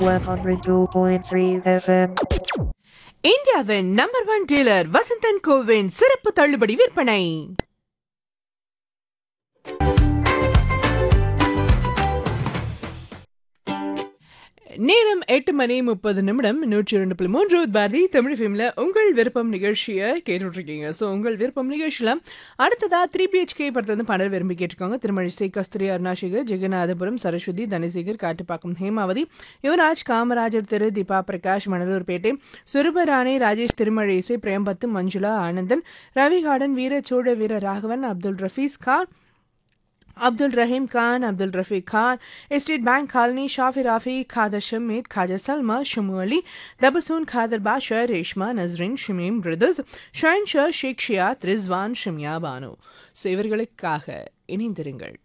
102.3 FM. இந்தியாவின் number one dealer Vasanthan கோவின் சிறப்பு தள்ளுபடி விற்பனை நேரம் எட்டு மணி முப்பது நிமிடம் நூற்றி இரண்டு புள்ளி மூன்று பாரதி தமிழ் ஃபிலிமில் உங்கள் விருப்பம் நிகழ்ச்சியை கேட்டுட்ருக்கீங்க ஸோ உங்கள் விருப்பம் நிகழ்ச்சியில் அடுத்ததா த்ரீ பிஹெச்கே படத்தை வந்து பாடல் விரும்பி கேட்டிருக்காங்க திருமழிசை கஸ்தூரி அருணாசேகர் ஜெகநாதபுரம் சரஸ்வதி தனசேகர் காட்டுப்பாக்கம் ஹேமாவதி யுவராஜ் காமராஜர் திரு தீபா பிரகாஷ் மணலூர்பேட்டை சுரபராணி ராஜேஷ் திருமழிசை பிரேம்பத்து Manjula Anandan Ravi garden Veera Chozha Veera Raghavan Abdul Rafees Khan Abdul Rahim Khan Abdul Rafiq Khan state bank colony Shafi Rafi Khader Shameed Khaja Salma Shamu Ali दबसून खादर बादशाह रेशमा नजरीन ஷமீம் பிரதர்ஸ் ஷாயின் ஷா ஷேக் ஷியாத் ரிஸ்வான் ஷமியா பானு ஸோ இவர்களுக்காக இணைந்திருங்கள்